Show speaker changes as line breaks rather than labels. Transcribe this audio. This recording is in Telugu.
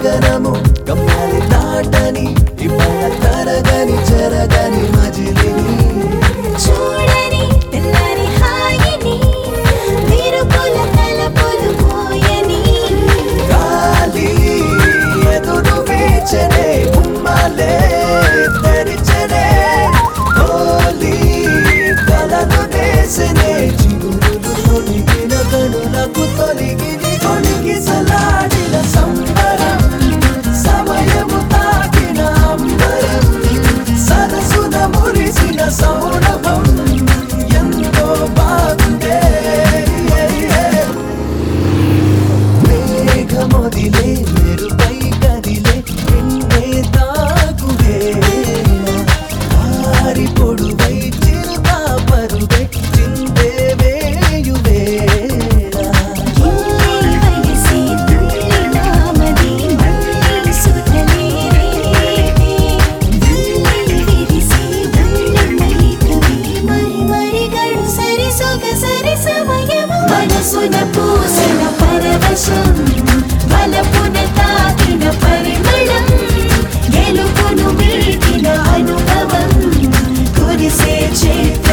గగనము గమ్యాలి దాటని ఇవాళ తరగని జరగని మజిలిని
చూడని తెల్లని హాయిని విరుపుల తలపులు పోయని
గాలి ఎదురు వీచనే ఉమ్మలే తెరిచనే హోలీ కలను వేసనే చిగురులు తొడిగిన కనులకు తొలగిని కొడిగి సలాడిన సంబరం సమయము తాకిన అంబరం సరసున మురిసిన సౌరభం ఎంతో బాగుందే మేఘమొదిలే మెరుపై కదిలే నిన్నే తాకువేళ వారి పొడువై చిరుతా పరువై చిందే వేయువేళ
ఇల్లై వయసి తుల్లినామది మళ్ళీ సుతలేరేటి ఇల్లై విరిసి ఉల్లమై కవి మరి మరి గడు సరి సొగ సరి సమయము మనసున పూసిన పరవశం బలపున తాకిన పరిమళం గెలుపును మీటిన అనుభవం కురిసే చేతి